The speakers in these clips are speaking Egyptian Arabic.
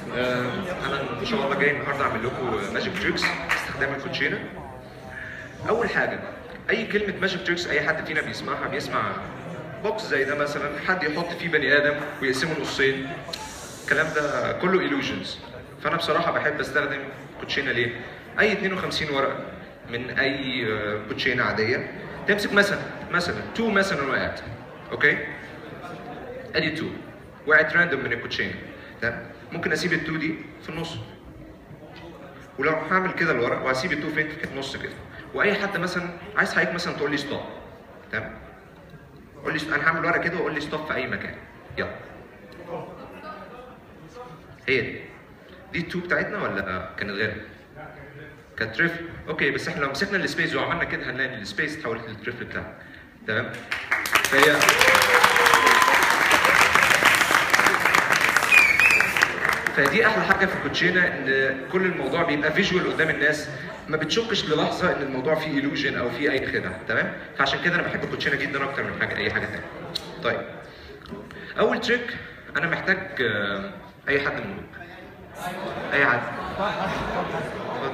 آه، انا ان شاء الله جاي النهارده اعمل لكم ماجيك تريكس باستخدام الكوتشينه اول حاجه اي كلمه ماجيك تريكس اي حد فينا بيسمعها بيسمع بوكس زي ده مثلا حد يحط فيه بني ادم ويقسمه نصين الكلام ده كله illusions فانا بصراحه بحب استخدم كوتشينه ليه اي 52 ورقه من اي آه، كوتشينه عاديه تمسك مثلا مثلا تو مثلا وقعت اوكي ادي تو وقعت راندوم من الكوتشينه تمام ممكن اسيب التو دي في النص ولو هعمل كده الورق وهسيب التو فين في النص كده واي حد مثلا عايز حضرتك مثلا تقول لي ستوب تمام قول لي انا هعمل ورقه كده وقول لي ستوب في اي مكان يلا هي دي دي التو بتاعتنا ولا كانت غيرها؟ كانت تريفل اوكي بس احنا لو مسكنا السبيس وعملنا كده هنلاقي ان السبيس اتحولت للتريفل بتاعنا تمام فهي فدي احلى حاجه في الكوتشينه ان كل الموضوع بيبقى فيجوال قدام الناس ما بتشكش للحظه ان الموضوع فيه illusion او فيه اي خدع تمام فعشان كده انا بحب الكوتشينه جدا اكتر من حاجه اي حاجه ثانيه طيب اول تريك انا محتاج آه، اي حد من اي حد اتفضل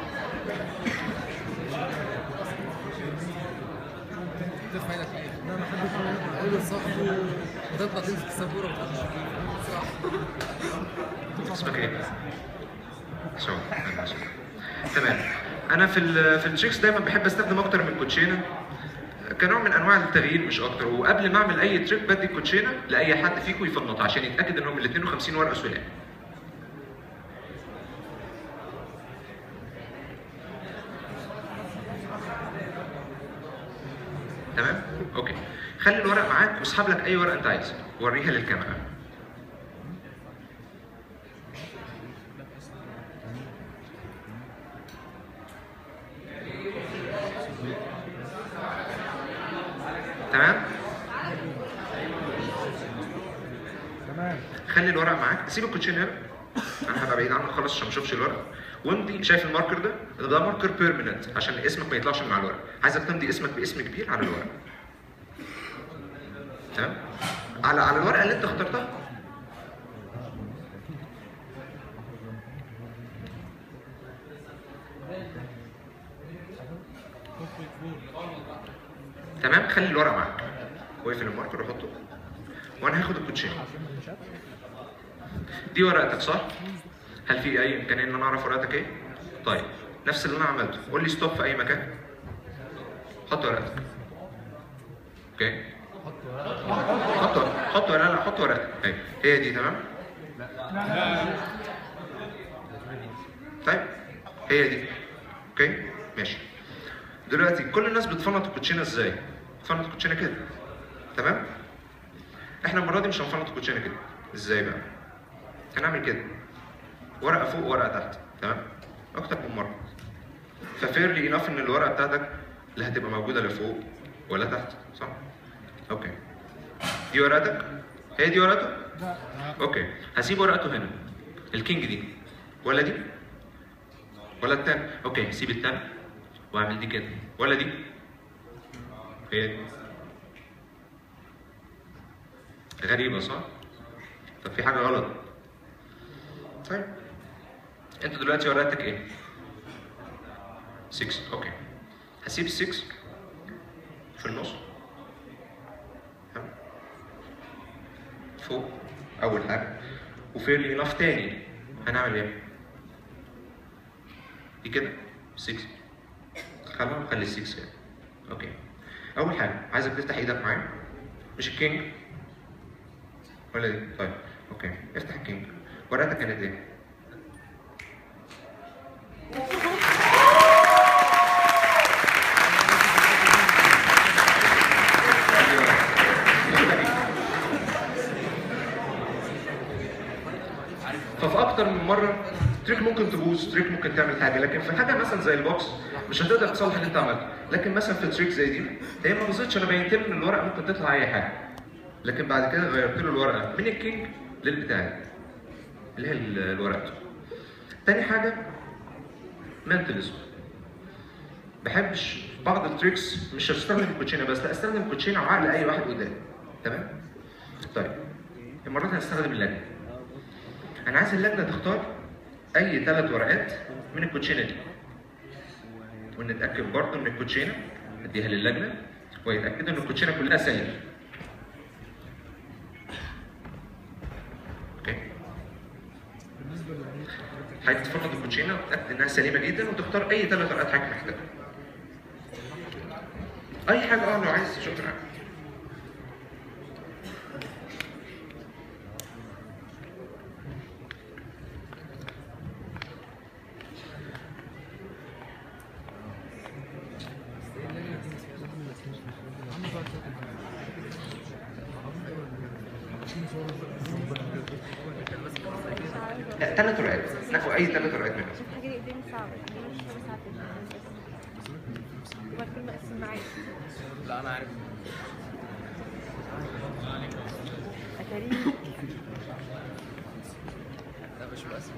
ترفع ايدك لا ما حدش اقول لصاحبه وتطلع تمسك السبوره وتطلع صح اسمك ايه؟ شو أهلاً وسهلاً. تمام انا في ال في التريكس دايما بحب استخدم اكتر من كوتشينه كنوع من انواع التغيير مش اكتر وقبل ما اعمل اي تريك بدي الكوتشينه لاي حد فيكم يفنط عشان يتاكد انهم ال 52 ورقه سلام تمام؟ اوكي خلي الورق معاك واسحب لك اي ورقه انت عايزها وريها للكاميرا تمام؟ تمام خلي الورق معاك سيب الكوتشين هنا انا هبقى بعيد عنك خالص عشان ما اشوفش الورق وامضي شايف الماركر ده؟ ده ماركر بيرمننت عشان اسمك ما يطلعش من على الورق عايزك تمضي اسمك باسم كبير على الورق تمام؟ على على الورقه اللي انت اخترتها تمام خلي الورق معاك واقفل الماركر وحطه وانا هاخد الكوتشين دي ورقتك صح؟ هل في اي امكانيه ان انا اعرف ورقتك ايه؟ طيب نفس اللي انا عملته قول لي ستوب في اي مكان حط ورقتك اوكي حط ورقتك حط ورقتك لا لا حط ورقتك اهي هي دي تمام؟ طيب هي دي اوكي ماشي دلوقتي كل الناس بتفنط الكوتشينه ازاي؟ بتفنط الكوتشينه كده تمام؟ احنا المره دي مش هنفنط الكوتشينه كده ازاي بقى؟ هنعمل كده ورقه فوق ورقه تحت تمام؟ اكتر من مره ففيرلي انف ان الورقه بتاعتك لا هتبقى موجوده لا فوق ولا تحت صح؟ اوكي دي ورقتك؟ هي دي ورقته؟ اوكي هسيب ورقته هنا الكينج دي ولا دي؟ ولا التاني اوكي هسيب التاني واعمل دي كده ولا دي؟ هي دي غريبة صح؟ طب في حاجة غلط طيب انت دلوقتي ورقتك ايه؟ 6 اوكي هسيب 6 في النص تمام؟ فوق اول حاجة وفيرلي انف تاني هنعمل ايه؟ دي كده 6 خلينا نخلي 6 كده اوكي اول حاجة عايزك تفتح ايدك معايا مش الكينج ولا دي طيب اوكي افتح الكينج ورقتك كانت ايه؟ ففي اكتر من مره تريك ممكن تبوظ تريك ممكن تعمل حاجه لكن في حاجه مثلا زي البوكس مش هتقدر تصلح اللي انت عملته لكن مثلا في تريك زي دي هي ما باظتش انا بينت له ان الورقه ممكن تطلع اي حاجه لكن بعد كده غيرت له الورقه من الكينج للبتاع اللي هي ال- الورقه تاني حاجه منتاليزم بحبش بعض التريكس مش هستخدم الكوتشينه بس لا استخدم الكوتشينه وعقل اي واحد قدامي تمام طيب المره دي هستخدم اللجنه انا عايز اللجنه تختار اي ثلاث ورقات من الكوتشينه دي ونتاكد برضه ان الكوتشينه نديها للجنه ويتاكدوا ان الكوتشينه كلها سليمه اوكي بالنسبه للبيت حضرتك تفرض الكوتشينه وتتاكد انها سليمه جدا وتختار اي ثلاث ورقات حضرتك محتاجها اي حاجه اه لو عايز شكرا لا ثلاث ورقات ناخد اي ثلاث ورقات منهم شوف حاجة دي قدامي صعبة دي مش ربع ساعة وبعد كده مقسم معايا لا انا عارف أتاري لا مش بقسم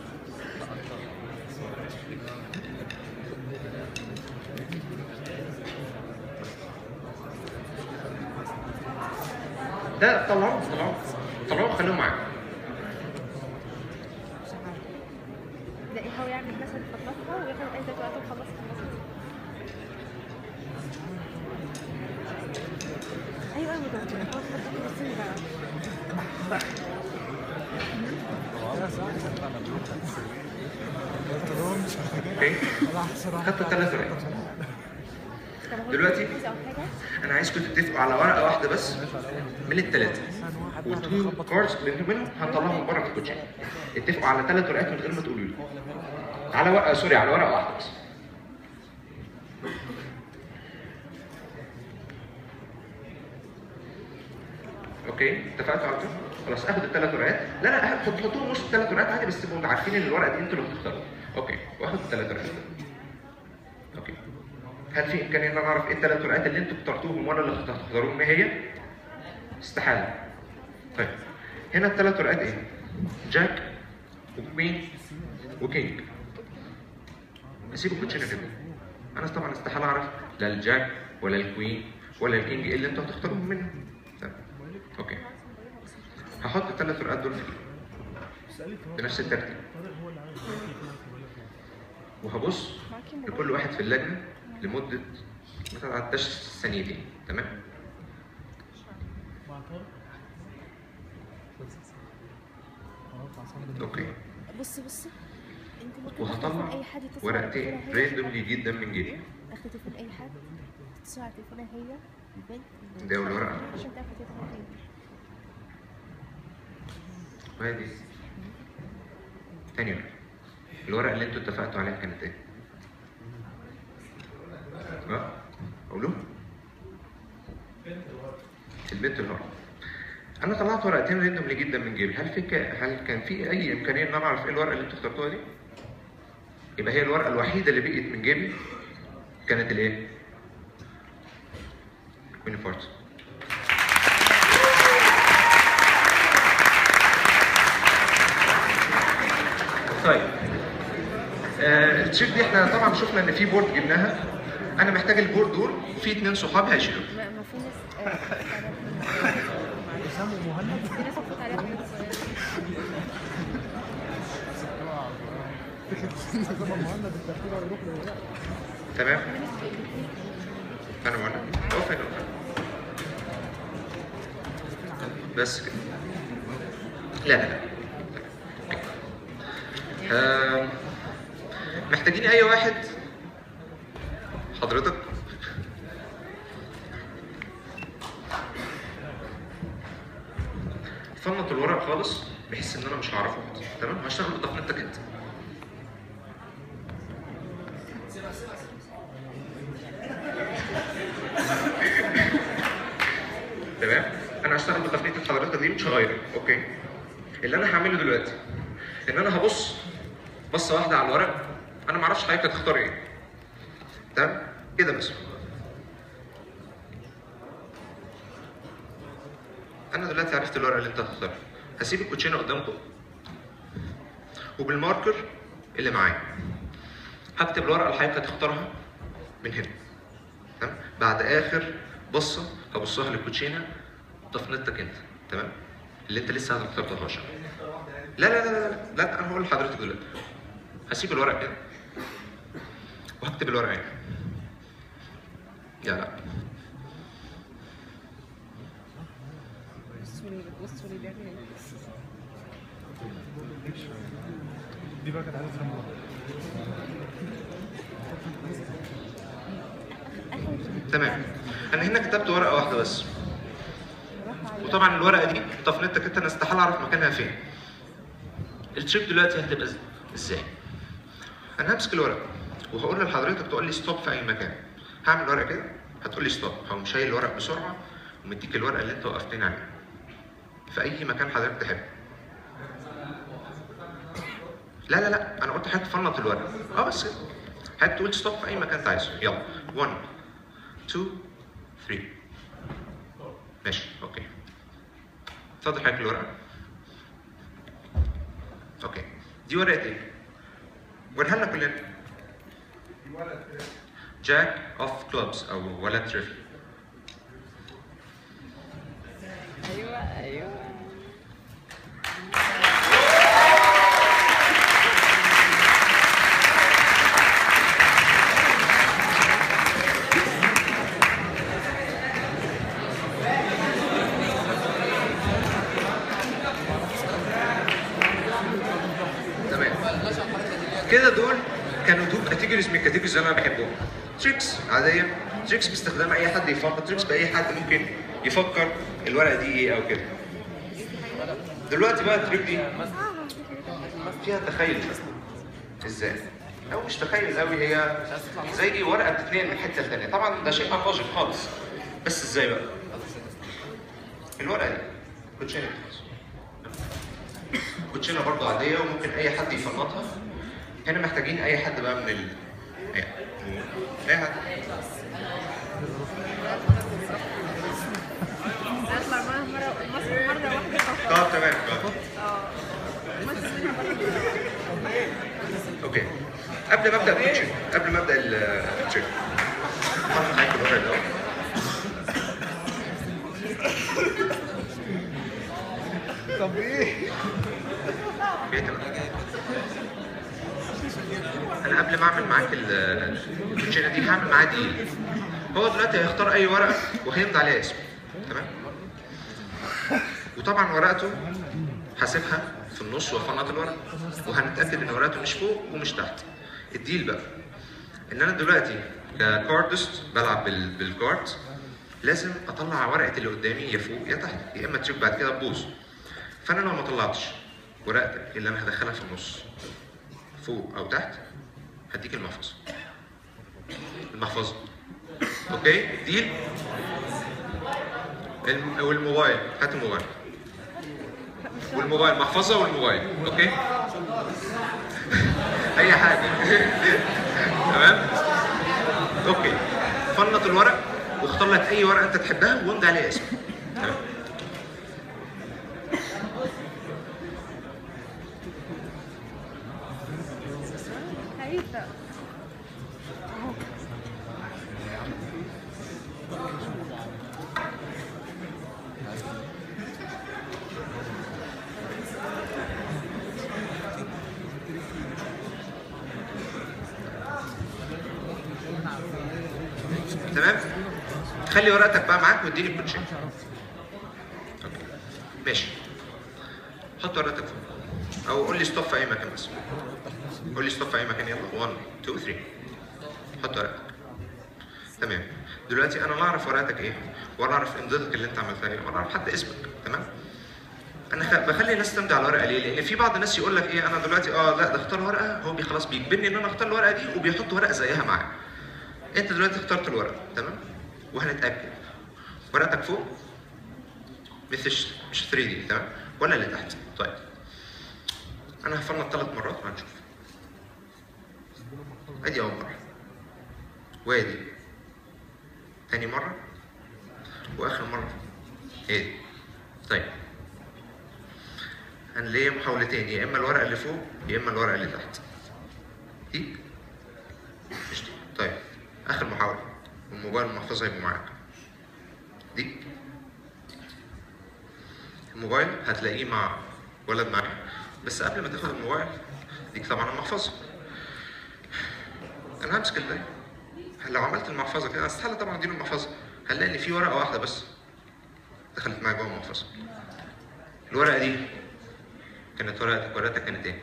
ده طلعوه طلعوه طلعوه خلوه معاك ده ايه هو يعمل مثلا خلصها وياخد أي تلات وقت وخلص خلص أيوة أيوة ده هو خلص بس بقى اوكي خدت الثلاث ورقات طب هو دلوقتي؟ كويس أو حاجة انا عايزكم تتفقوا على ورقه واحده بس من الثلاثه والتو كاردز اللي منهم هنطلعهم بره في الكوتشين اتفقوا على ثلاث ورقات من غير ما تقولوا لي على ورقه سوري على ورقه واحده بس اوكي اتفقتوا على كده خلاص اخد الثلاث ورقات لا لا حط حطوهم وسط الثلاث ورقات عادي بس تبقوا عارفين ان الورقه دي انتوا اللي بتختاروها اوكي واخد الثلاث ورقات اوكي هل في امكانيه ان انا اعرف ايه الثلاث ورقات اللي انتوا اخترتوهم وانا اللي هتختاروهم ايه هي؟ استحاله. طيب هنا الثلاث ورقات ايه؟ جاك وكوين وكينج. اسيب الكوتشينه كده. انا طبعا استحاله اعرف لا الجاك ولا الكوين ولا الكينج ايه اللي انتوا هتختاروهم منهم. طيب اوكي. هحط الثلاث ورقات دول في ايدي. بنفس الترتيب. وهبص لكل واحد في اللجنه لمده ما تتعداش ثانيتين تمام؟ اوكي بص بص انت ممكن وهطلع تاخد تليفون اي حد يتصل على ورقتين تليفونها هي. راندوملي جدا من جيبي اخد تليفون اي حد تتصل على تليفونها هي البنت ده أول ورقة. عشان تعرف تليفونها هي وادي تاني ورقه الورقه اللي انتوا اتفقتوا عليها كانت ايه؟ ها؟ قولوا البنت الهرم انا طلعت ورقتين راندوملي جدا من جيبي هل في ك... هل كان في اي امكانيه ان انا اعرف ايه الورقه اللي انتوا اخترتوها دي؟ يبقى هي الورقه الوحيده اللي بقيت من جيبي كانت الايه؟ كوين فورت طيب آه التشيك دي احنا طبعا شفنا ان في بورد جبناها انا محتاج البورد دول وفي اتنين صحابي هيشيلوه ما ما في ناس آه، حسام ومهند في ناس بتفوت عليها حاجات صغيرة. مهند الترتيب هيروح له تمام انا معنا هو فين هو فين؟ بس كده لا لا لا آم، محتاجين اي واحد حضرتك فنط الورق خالص بحيث ان انا مش هعرفه تمام هشتغل بتقنيتك انت تمام انا هشتغل بتقنيه حضرتك دي مش هغير اوكي اللي انا هعمله دلوقتي ان انا هبص بصه واحده على الورق انا ما اعرفش حضرتك هتختار ايه تمام كده بس انا دلوقتي عرفت الورقه اللي انت هتختارها هسيب الكوتشينه قدامكم وبالماركر اللي معايا هكتب الورقه اللي حضرتك هتختارها من هنا تمام بعد اخر بصه هبصها للكوتشينه تفنيتك انت تمام اللي انت لسه ما اخترتهاش لا لا لا لا لا انا هقول لحضرتك دلوقتي هسيب الورق كده وهكتب الورقه هنا يا لا بصوا لي بصوا لي بيعمل ايه دي بقى كانت عايزه تفهم تمام انا هنا كتبت ورقه واحده بس وطبعا الورقه دي طفنتك انت انا استحاله اعرف مكانها فين التريك دلوقتي هتبقى إز- ازاي انا همسك الورقه وهقول لحضرتك تقول لي ستوب في اي مكان هعمل ورقه كده هتقول لي ستوب هقوم شايل الورق بسرعه ومديك الورقه اللي انت وقفتني عليها في اي مكان حضرتك تحب لا لا لا انا قلت حضرتك تفنط الورقه اه بس كده حضرتك تقول ستوب في اي مكان انت عايزه يلا 1 2 3 ماشي اوكي اتفضل حضرتك الورقه اوكي دي ورقه ايه؟ وريها لنا كلنا جاك اوف كلوبز او ولد تريفل ايوه ايوه تمام كده دول كانوا دول كاتيجوريز من الكاتيجوريز اللي انا بحبهم تريكس عاديه تريكس باستخدام اي حد يفكر تريكس باي حد ممكن يفكر الورقه دي ايه او كده دلوقتي بقى التريك دي فيها تخيل ازاي او مش تخيل قوي هي زي ورقه بتتنقل من حته لتانيه طبعا ده شيء انلوجيك خالص بس ازاي بقى الورقه دي كوتشينه كوتشينه برضه عاديه وممكن اي حد يفنطها هنا محتاجين اي حد بقى من ال اي اي حد اطلع معاها مره مصر مره واحده فقط طب تمام طب. اه مصر منها مره اوكي قبل ما ابدا الكوتشنج قبل ما ابدا ال- التريك حط معاك الورق ده طب ايه؟ اوكي تمام انا قبل ما اعمل معاك ال- الكوتشينه دي هعمل معاه ديل هو دلوقتي هيختار اي ورقه وهيمضي عليها اسمه تمام وطبعا ورقته هسيبها في النص وافنط الورق وهنتاكد ان ورقته مش فوق ومش تحت الديل بقى ان انا دلوقتي ككاردست بلعب بال- بالكارد لازم اطلع ورقه اللي قدامي يا فوق يا تحت يا اما التريك بعد كده تبوظ فانا لو ما طلعتش ورقتك اللي انا هدخلها في النص فوق او تحت هديك المحفظه المحفظه اوكي ديل الم- والموبايل هات الموبايل والموبايل محفظه والموبايل اوكي اي حاجه تمام اوكي فنط الورق واختار لك اي ورقه انت تحبها وامضي عليها اسمك تمام هيبدا تمام خلي ورقتك بقى معاك واديني الكوتشين أوكي. ماشي حط ورقتك فوق او قول لي ستوب في اي مكان بس قول لي ستوب في اي مكان يلا 1 2 3 حط ورقتك تمام دلوقتي انا لا اعرف ورقتك ايه ولا اعرف امضتك اللي انت عملتها ايه ولا اعرف حتى اسمك تمام انا خ... بخلي الناس تمضي على الورقه ليه؟ لان في بعض الناس يقول لك ايه انا دلوقتي اه لا ده اختار ورقه هو بي خلاص بيجبرني ان انا اختار الورقه دي وبيحط ورقه زيها معاه. انت دلوقتي اخترت الورقه تمام؟ وهنتاكد ورقتك فوق مش مش 3 دي تمام؟ ولا اللي تحت؟ طيب انا هفنط ثلاث مرات وهنشوف. ادي اول مره وادي تاني مره واخر مره ايه دي؟ طيب انا ليا محاولتين يا اما الورقه اللي فوق يا اما الورقه اللي تحت دي مش دي طيب اخر محاوله والموبايل والمحفظه هيبقوا معاك دي الموبايل هتلاقيه مع ولد معاك بس قبل ما تاخد الموبايل ديك طبعا المحفظه انا همسك الباقي لو عملت المحفظه كده استحاله طبعا اديله المحفظه هنلاقي ان في ورقه واحده بس دخلت معايا جوه المحفظه الورقه دي كانت ورقتك ورقتك كانت ايه؟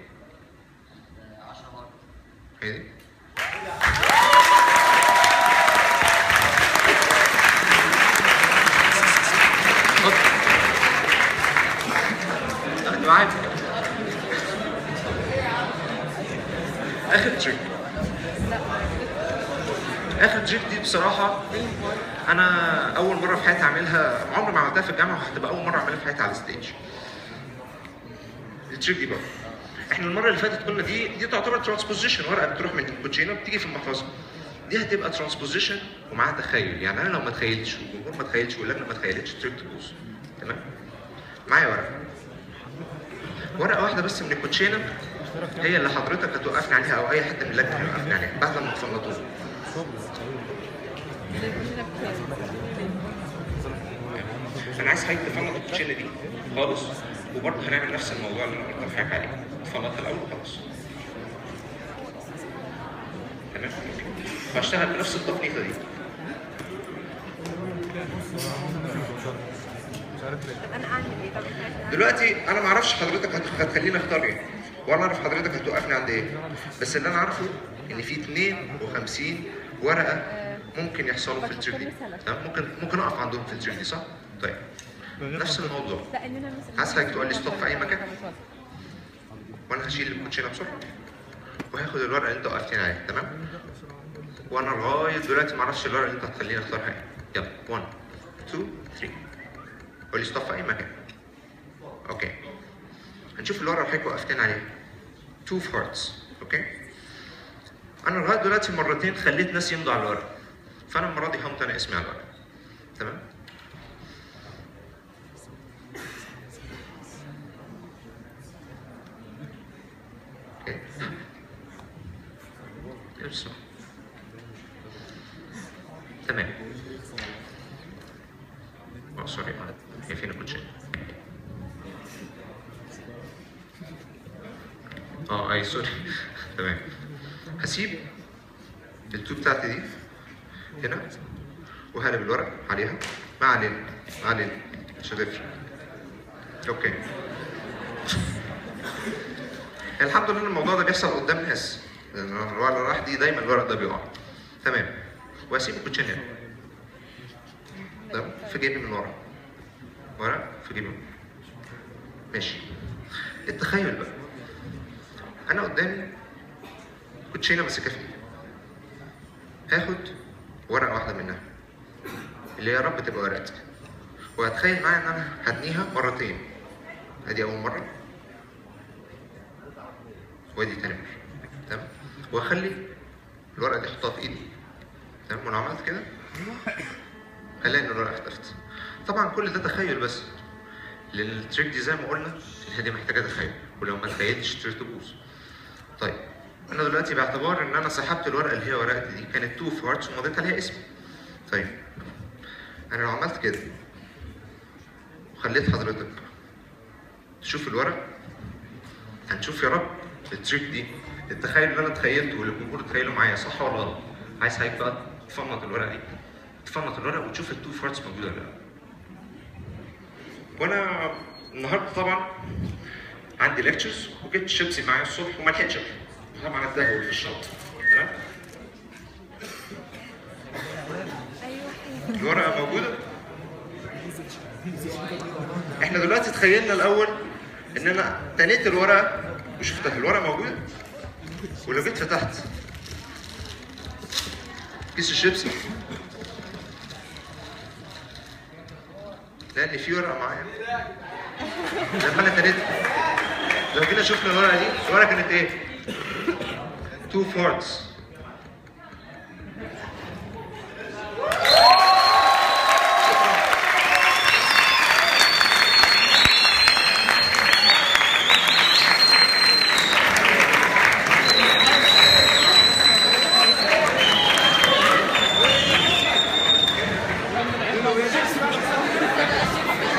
هي دي؟ اتفضل انت معاك اخر تريك اخر تريك دي بصراحه انا اول مره في حياتي اعملها عمري ما عملتها في الجامعه وهتبقى اول مره اعملها في حياتي على الستيج التريك دي بقى احنا المره اللي فاتت قلنا دي دي تعتبر ترانسبوزيشن ورقه بتروح من الكوتشينه بتيجي في المحفظه دي هتبقى ترانسبوزيشن ومعاها تخيل يعني انا لو ما تخيلتش والجمهور ما تخيلش واللجنه ما تخيلتش التريك تبوظ تمام معايا ورقه ورقه واحده بس من الكوتشينه هي اللي حضرتك هتوقفني عليها او اي حد من اللجنه هيوقفني عليها بعد ما تفنطوها انا عايز حضرتك تفنط الكوتشينه دي خالص وبرضه هنعمل نفس الموضوع اللي انا قلت لحضرتك عليه تفنطها الاول وخلاص تمام فاشتغل بنفس التفنيطه دي مش عارف ليه طب انا اعمل ايه طب إحنا- دلوقتي انا ما اعرفش حضرتك هت- هتخليني اختار ايه ولا اعرف حضرتك هتوقفني عند ايه بس اللي انا عارفه ان في 52 ورقه ممكن يحصلوا في التريك دي تمام ممكن ممكن اقف عندهم في التريك دي صح؟ طيب نفس الموضوع لا ان انا مثلا عايز حضرتك تقول لي stop في أي مكان؟ وانا هشيل الكوتشينه بسرعه وهاخد الورقه اللي انت وقفتين عليها تمام وانا لغايه دلوقتي ما اعرفش الورقه اللي انت هتخليني اختارها ايه يلا 1 2 3 قول لي ستوب في اي مكان اوكي هنشوف الورقه اللي حضرتك وقفتين عليها تو في هارتس اوكي انا لغايه دلوقتي مرتين خليت ناس يمضوا على الورقه فانا المره دي همضي انا اسمي على الورقه تمام اوكي ارسم تمام اه سوري هي فين الكوتشين اه اي سوري تمام هسيب التو بتاعتي دي هنا وهقلب الورق عليها ما علينا ما علينا مش هتفرق اوكي الحمد لله الموضوع ده بيحصل قدام ناس لان الورق اللي راح دي دايما الورق ده بيقع تمام وهسيب الكوتشين هنا تمام في جيبي من ورا ورا في جيبي من ورا. ماشي التخيل بقى انا قدامي كوتشينه ماسكها في ايدي هاخد ورقه واحده منها اللي يا رب تبقى ورقتي وهتخيل معايا ان انا هتنيها مرتين ادي اول مره وادي تاني مره تمام واخلي الورقه دي احطها في ايدي تمام وانا عملت كده هلاقي ان الورقه اختفت طبعا كل ده تخيل بس لان التريك دي زي ما قلنا هي دي محتاجه تخيل ولو ما تخيلتش التريك تبوظ طيب انا دلوقتي باعتبار ان انا سحبت الورقه اللي هي ورقتي دي كانت تو في هارتس ومضيت عليها اسمي طيب انا لو عملت كده وخليت حضرتك تشوف الورق هنشوف يا رب التريك دي التخيل اللي انا تخيلته واللي الجمهور تخيله معايا صح ولا غلط عايز حضرتك بقى تفنط الورقه دي تفنط الورق وتشوف التو فارتس موجوده ولا لا وانا النهارده طبعا عندي ليكتشرز وجبت شيبسي معايا الصبح وما لحقتش أكل. طبعا اتدهول في الشنطه تمام ايوه الورقه موجوده احنا دلوقتي تخيلنا الاول ان انا تنيت الورقه وشفتها الورقه موجوده ولو جيت فتحت كيس الشيبسي لان في ورقه معايا لما انا تنيتها لو جينا شفنا الورقه دي الورقه كانت ايه؟ تو فورتس